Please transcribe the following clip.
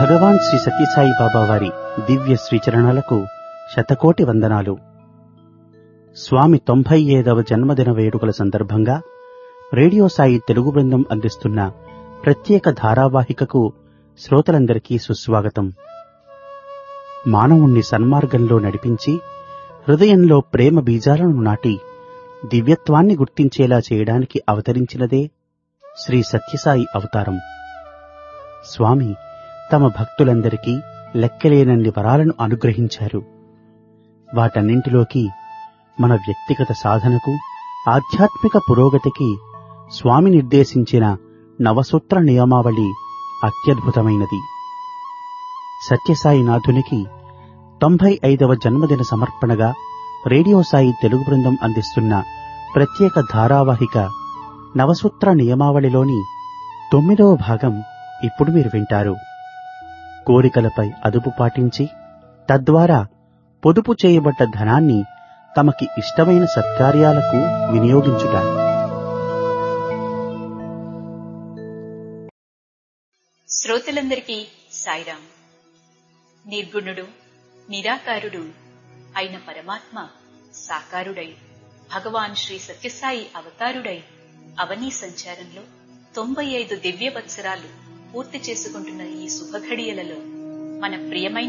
భగవాన్ శ్రీ సత్యసాయి బాబా వారి దివ్య శ్రీచరణాలకు శతకోటి వందనాలు స్వామి తొంభై ఐదవ జన్మదిన వేడుకల సందర్భంగా రేడియో సాయి తెలుగు బృందం అందిస్తున్న ప్రత్యేక ధారావాహికకు శ్రోతలందరికీ సుస్వాగతం మానవుణ్ణి సన్మార్గంలో నడిపించి హృదయంలో ప్రేమ బీజాలను నాటి దివ్యత్వాన్ని గుర్తించేలా చేయడానికి అవతరించినదే శ్రీ సత్యసాయి అవతారం స్వామి తమ భక్తులందరికీ లెక్కలేనన్ని వరాలను అనుగ్రహించారు వాటన్నింటిలోకి మన వ్యక్తిగత సాధనకు ఆధ్యాత్మిక పురోగతికి స్వామి నిర్దేశించిన నవసూత్ర నియమావళి అత్యద్భుతమైనది సత్యసాయినాథునికి తొంభై ఐదవ జన్మదిన సమర్పణగా రేడియో సాయి తెలుగు బృందం అందిస్తున్న ప్రత్యేక ధారావాహిక నవసూత్ర నియమావళిలోని తొమ్మిదవ భాగం ఇప్పుడు మీరు వింటారు కోరికలపై అదుపు పాటించి తద్వారా పొదుపు చేయబడ్డ ధనాన్ని తమకి ఇష్టమైన సత్కార్యాలకు వినియోగించుట శ్రోతలందరికీ సాయిరాం నిర్గుణుడు నిరాకారుడు అయిన పరమాత్మ సాకారుడై భగవాన్ శ్రీ సత్యసాయి అవతారుడై అవనీ సంచారంలో తొంభై ఐదు దివ్య వత్సరాలు పూర్తి చేసుకుంటున్న ఈ శుభఘడియలలో మన ప్రియమైన